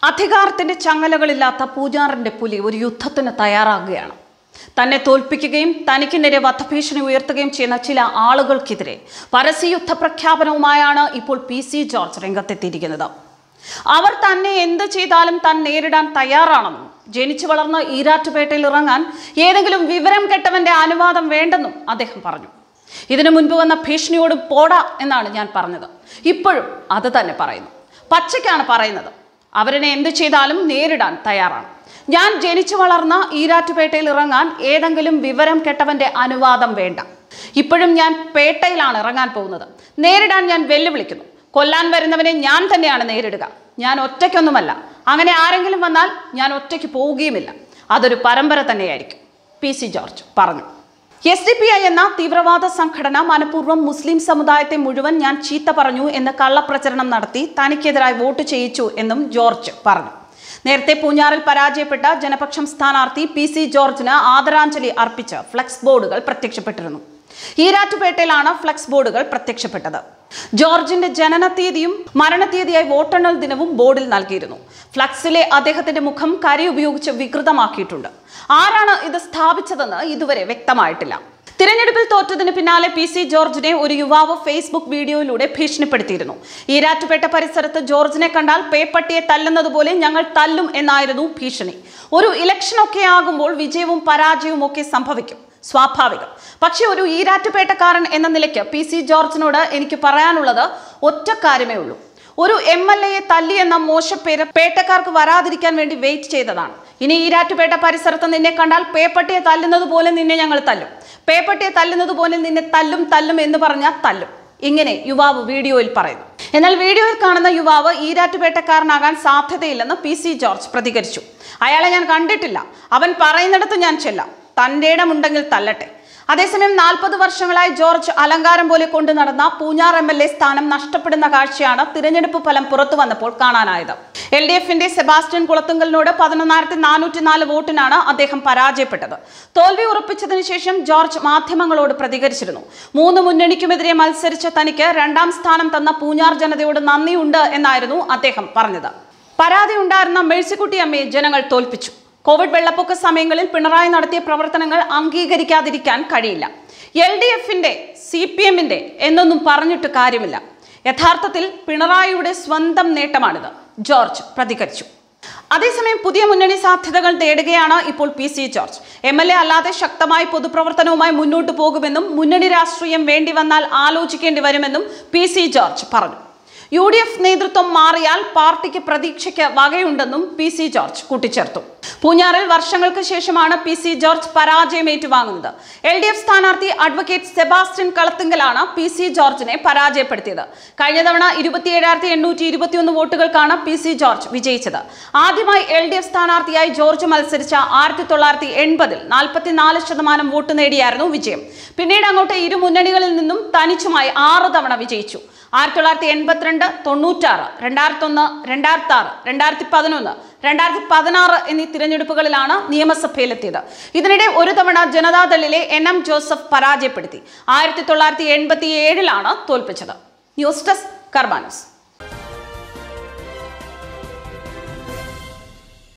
അധികാരത്തിന്റെ ചങ്ങലകളില്ലാത്ത പൂജാറിന്റെ പുലി ഒരു യുദ്ധത്തിന് തയ്യാറാകുകയാണ് തന്നെ തോൽപ്പിക്കുകയും തനിക്ക് നേരെ വധഭീഷണി ഉയർത്തുകയും ചെയ്യുന്ന ചില ആളുകൾക്കെതിരെ പരസ്യയുദ്ധ പ്രഖ്യാപനവുമായാണ് ഇപ്പോൾ പി സി ജോർജ് രംഗത്തെത്തിയിരിക്കുന്നത് അവർ തന്നെ എന്ത് ചെയ്താലും താൻ നേരിടാൻ തയ്യാറാണെന്നും ജനിച്ചു വളർന്ന ഈരാറ്റുപേട്ടയിൽ ഇറങ്ങാൻ ഏതെങ്കിലും വിവരം കെട്ടവന്റെ അനുവാദം വേണ്ടെന്നും അദ്ദേഹം പറഞ്ഞു ഇതിനു മുൻപ് വന്ന ഭീഷണിയോട് പോടാ എന്നാണ് ഞാൻ പറഞ്ഞത് ഇപ്പോഴും അത് തന്നെ പറയുന്നു പച്ചയ്ക്കാണ് പറയുന്നത് അവരെന്നെ എന്ത് ചെയ്താലും നേരിടാൻ തയ്യാറാണ് ഞാൻ ജനിച്ചു വളർന്ന ഈരാറ്റുപേട്ടയിൽ ഇറങ്ങാൻ ഏതെങ്കിലും വിവരം കെട്ടവന്റെ അനുവാദം വേണ്ട ഇപ്പോഴും ഞാൻ പേട്ടയിലാണ് ഇറങ്ങാൻ പോകുന്നത് നേരിടാൻ ഞാൻ വെല്ലുവിളിക്കുന്നു കൊല്ലാൻ വരുന്നവനെ ഞാൻ തന്നെയാണ് നേരിടുക ഞാൻ ഒറ്റയ്ക്കൊന്നുമല്ല അങ്ങനെ ആരെങ്കിലും വന്നാൽ ഞാൻ ഒറ്റയ്ക്ക് പോവുകയുമില്ല അതൊരു പരമ്പര തന്നെയായിരിക്കും പി സി ജോർജ് പറഞ്ഞു എസ് ഡി പി ഐ എന്ന തീവ്രവാദ സംഘടന മനഃപൂർവ്വം മുസ്ലിം സമുദായത്തെ മുഴുവൻ ഞാൻ ചീത്ത പറഞ്ഞു എന്ന് കള്ളപ്രചരണം നടത്തി തനിക്കെതിരായി വോട്ട് ചെയ്യിച്ചു എന്നും ജോർജ് പറഞ്ഞു നേരത്തെ പൂഞ്ഞാറിൽ പരാജയപ്പെട്ട ജനപക്ഷം സ്ഥാനാർത്ഥി പി സി ജോർജിന് ആദരാഞ്ജലി അർപ്പിച്ച് ഫ്ലക്സ് ബോർഡുകൾ പ്രത്യക്ഷപ്പെട്ടിരുന്നു ഈരാറ്റുപേട്ടയിലാണ് ഫ്ലക്സ് ബോർഡുകൾ പ്രത്യക്ഷപ്പെട്ടത് ജോർജിന്റെ ജനനത്തീയതിയും മരണത്തീയതിയായി വോട്ടെണ്ണൽ ദിനവും ബോർഡിൽ നൽകിയിരുന്നു ഫ്ലക്സിലെ അദ്ദേഹത്തിന്റെ മുഖം കരി ഉപയോഗിച്ച് വികൃതമാക്കിയിട്ടുണ്ട് ആരാണ് ഇത് സ്ഥാപിച്ചതെന്ന് ഇതുവരെ വ്യക്തമായിട്ടില്ല തിരഞ്ഞെടുപ്പിൽ തോറ്റതിന് പിന്നാലെ പി സി ജോർജിനെ ഒരു യുവാവ് ഫേസ്ബുക്ക് വീഡിയോയിലൂടെ ഭീഷണിപ്പെടുത്തിയിരുന്നു ഈരാറ്റുപേട്ട പരിസരത്ത് ജോർജിനെ കണ്ടാൽ പേപ്പട്ടിയെ തല്ലുന്നത് പോലെ ഞങ്ങൾ തല്ലും എന്നായിരുന്നു ഭീഷണി ഒരു ഇലക്ഷനൊക്കെ ആകുമ്പോൾ വിജയവും പരാജയവും ഒക്കെ സംഭവിക്കും സ്വാഭാവികം പക്ഷെ ഒരു ഈരാറ്റുപേട്ടക്കാരൻ എന്ന നിലയ്ക്ക് പി സി ജോർജിനോട് എനിക്ക് പറയാനുള്ളത് ഒറ്റ കാര്യമേ ഉള്ളൂ ഒരു എം എൽ എയെ തല്ലി എന്ന മോശപ്പേര് പേട്ടക്കാർക്ക് വരാതിരിക്കാൻ വേണ്ടി വെയിറ്റ് ചെയ്തതാണ് ഇനി ഈരാറ്റുപേട്ട പരിസരത്ത് നിന്നെ കണ്ടാൽ പേപ്പട്ടിയെ തല്ലുന്നത് പോലെ നിന്നെ ഞങ്ങൾ തല്ലും പേപ്പട്ടിയെ തല്ലുന്നത് പോലെ നിന്നെ തല്ലും തല്ലും എന്ന് പറഞ്ഞാൽ തല്ലും ഇങ്ങനെ യുവാവ് വീഡിയോയിൽ പറയുന്നു എന്നാൽ വീഡിയോയിൽ കാണുന്ന യുവാവ് ഈരാറ്റുപേട്ടക്കാരനാകാൻ സാധ്യതയില്ലെന്ന് പി സി ജോർജ് പ്രതികരിച്ചു അയാളെ ഞാൻ കണ്ടിട്ടില്ല അവൻ പറയുന്നിടത്ത് ഞാൻ ചെല്ലാം തൻ്റെ ഇടമുണ്ടെങ്കിൽ തല്ലട്ടെ അതേസമയം നാൽപ്പത് വർഷങ്ങളായി ജോർജ് അലങ്കാരം പോലെ കൊണ്ടു നടന്ന പൂഞ്ഞാർ എം എൽ എ സ്ഥാനം നഷ്ടപ്പെടുന്ന കാഴ്ചയാണ് തിരഞ്ഞെടുപ്പ് ഫലം പുറത്തു വന്നപ്പോൾ കാണാനായത് എൽ ഡി എഫിന്റെ സെബാസ്റ്റ്യൻ കുളത്തുങ്കലിനോട് പതിനൊന്നായിരത്തി നാനൂറ്റി നാല് വോട്ടിനാണ് അദ്ദേഹം പരാജയപ്പെട്ടത് തോൽവി ഉറപ്പിച്ചതിനു ശേഷം ജോർജ് മാധ്യമങ്ങളോട് പ്രതികരിച്ചിരുന്നു മൂന്ന് മുന്നണിക്കുമെതിരെ മത്സരിച്ച തനിക്ക് രണ്ടാം സ്ഥാനം തന്ന പൂഞ്ഞാർ ജനതയോട് നന്ദിയുണ്ട് എന്നായിരുന്നു അദ്ദേഹം പറഞ്ഞത് പരാതി ഉണ്ടായിരുന്ന മേഴ്സിക്കുട്ടി അമ്മയെ ജനങ്ങൾ തോൽപ്പിച്ചു കോവിഡ് വെള്ളപ്പൊക്ക സമയങ്ങളിൽ പിണറായി നടത്തിയ പ്രവർത്തനങ്ങൾ അംഗീകരിക്കാതിരിക്കാൻ കഴിയില്ല എൽ ഡി എഫിന്റെ സി പി എമ്മിന്റെ എന്നൊന്നും പറഞ്ഞിട്ട് കാര്യമില്ല യഥാർത്ഥത്തിൽ പിണറായിയുടെ സ്വന്തം നേട്ടമാണിത് ജോർജ് പ്രതികരിച്ചു അതേസമയം പുതിയ മുന്നണി സാധ്യതകൾ തേടുകയാണ് ഇപ്പോൾ P C George M L A അല്ലാതെ ശക്തമായ പൊതുപ്രവർത്തനവുമായി മുന്നോട്ട് പോകുമെന്നും മുന്നണി രാഷ്ട്രീയം വേണ്ടി വന്നാൽ ആലോചിക്കേണ്ടി വരുമെന്നും പി സി ജോർജ് പറഞ്ഞു യു ഡി എഫ് നേതൃത്വം മാറിയാൽ പാർട്ടിക്ക് പ്രതീക്ഷയ്ക്ക് വകയുണ്ടെന്നും പി സി ജോർജ് കൂട്ടിച്ചേർത്തു പൂഞ്ഞാറിൽ വർഷങ്ങൾക്ക് ശേഷമാണ് പി സി ജോർജ് പരാജയം ഏറ്റുവാങ്ങുന്നത് എൽ ഡി എഫ് സ്ഥാനാർത്ഥി അഡ്വക്കേറ്റ് സെബാസ്റ്റ്യൻ കളത്തിങ്കലാണ് പി സി ജോർജിനെ പരാജയപ്പെടുത്തിയത് കഴിഞ്ഞ തവണ ഇരുപത്തിയേഴായിരത്തി എണ്ണൂറ്റി ഇരുപത്തിയൊന്ന് വോട്ടുകൾക്കാണ് പി സി ജോർജ് വിജയിച്ചത് ആദ്യമായി എൽ ഡി എഫ് സ്ഥാനാർത്ഥിയായി ജോർജ് മത്സരിച്ച ആയിരത്തി തൊള്ളായിരത്തി എൺപതിൽ നാൽപ്പത്തിനാല് ശതമാനം വോട്ട് നേടിയായിരുന്നു വിജയം പിന്നീട് അങ്ങോട്ട് ഇരു മുന്നണികളിൽ നിന്നും തനിച്ചുമായി ആറ് തവണ വിജയിച്ചു ആയിരത്തി തൊള്ളായിരത്തി എൺപത്തിരണ്ട് തൊണ്ണൂറ്റാറ് രണ്ടായിരത്തി ഒന്ന് രണ്ടായിരത്തി ആറ് രണ്ടായിരത്തി പതിനൊന്ന് രണ്ടായിരത്തി പതിനാറ് എന്നീ തിരഞ്ഞെടുപ്പുകളിലാണ് നിയമസഭയിലെത്തിയത് ഇതിനിടെ ഒരു തവണ ജനതാദളിലെ എൻ എം ജോസഫ് പരാജയപ്പെടുത്തി ആയിരത്തി തൊള്ളായിരത്തി എൺപത്തി ഏഴിലാണ് തോൽപ്പിച്ചത് ന്യൂസ് ഡെസ്ക് കർബാനസ്